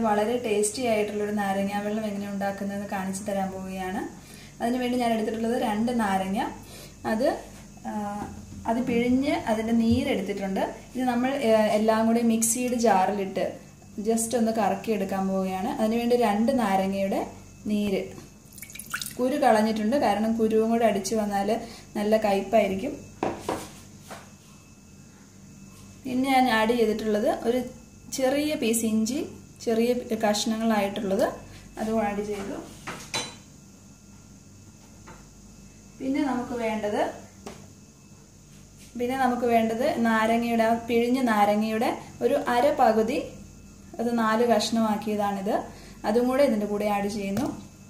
വളരെ ടേസ്റ്റി ആയിട്ടുള്ളൊരു നാരങ്ങ വെള്ളം എങ്ങനെ ഉണ്ടാക്കുന്നതെന്ന് കാണിച്ചു തരാൻ പോവുകയാണ് അതിനുവേണ്ടി ഞാൻ എടുത്തിട്ടുള്ളത് രണ്ട് നാരങ്ങ അത് ആ, അത് പിഴിഞ്ഞ് അതിൻ്റെ നീരെടുത്തിട്ടുണ്ട് ഇത് നമ്മൾ ഏ, എല്ലാം കൂടി മിക്സിയുടെ ജാറിലിട്ട് ജസ്റ്റ് ഒന്ന് കറക്കി എടുക്കാൻ പോവുകയാണ് അതിനുവേണ്ടി രണ്ട് നാരങ്ങയുടെ നീര് കുരു കളഞ്ഞിട്ടുണ്ട് കാരണം കുരുവും കൂടെ അടിച്ചു വന്നാൽ നല്ല കയ്പായിരിക്കും പിന്നെ ഞാൻ ആഡ് ചെയ്തിട്ടുള്ളത് ഒരു ചെറിയ പീസ് ഇഞ്ചി ചെറിയ കഷ്ണങ്ങളായിട്ടുള്ളത് അതും ആഡ് ചെയ്തു പിന്നെ നമുക്ക് വേണ്ടത് പിന്നെ നമുക്ക് വേണ്ടത് നാരങ്ങയുടെ ആ പിഴിഞ്ഞ നാരങ്ങയുടെ ഒരു അര പകുതി അത് നാല് കഷ്ണമാക്കിയതാണിത് അതും കൂടെ ഇതിൻ്റെ കൂടെ ആഡ് ചെയ്യുന്നു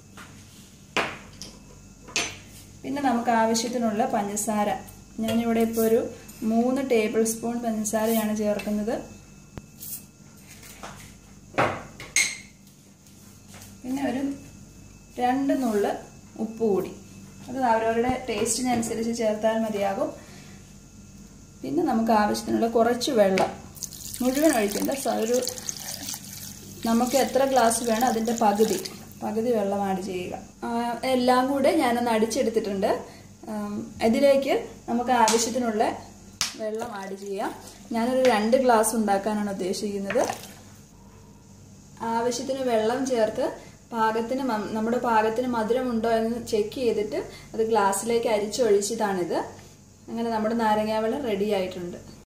പിന്നെ നമുക്ക് ആവശ്യത്തിനുള്ള പഞ്ചസാര ഞാനിവിടെ ഇപ്പോൾ ഒരു മൂന്ന് ടേബിൾ സ്പൂൺ പഞ്ചസാരയാണ് ചേർക്കുന്നത് പിന്നെ ഒരു രണ്ട് നുള്ള് ഉപ്പ് കൂടി അത് അവരവരുടെ ടേസ്റ്റിനനുസരിച്ച് ചേർത്താൽ മതിയാകും പിന്നെ നമുക്ക് ആവശ്യത്തിനുള്ള കുറച്ച് വെള്ളം മുഴുവൻ ഒഴിക്കേണ്ട സ- ഒരു നമുക്ക് എത്ര ഗ്ലാസ് വേണം അതിൻ്റെ പകുതി പകുതി വെള്ളം ആഡ് ചെയ്യുക ആ, എല്ലാം കൂടെ ഞാനൊന്ന് അടിച്ചെടുത്തിട്ടുണ്ട് ആം, ഇതിലേക്ക് നമുക്ക് ആവശ്യത്തിനുള്ള വെള്ളം ആഡ് ചെയ്യാം ഞാനൊരു രണ്ട് ഗ്ലാസ് ഉണ്ടാക്കാനാണ് ഉദ്ദേശിക്കുന്നത് ആവശ്യത്തിന് വെള്ളം ചേർത്ത് പാകത്തിന് മ- നമ്മുടെ പാകത്തിന് മധുരമുണ്ടോ എന്ന് ചെക്ക് ചെയ്തിട്ട് അത് ഗ്ലാസ്സിലേക്ക് അരിച്ചൊഴിച്ചതാണിത് അങ്ങനെ നമ്മുടെ നാരങ്ങാ വെള്ളം റെഡി ആയിട്ടുണ്ട്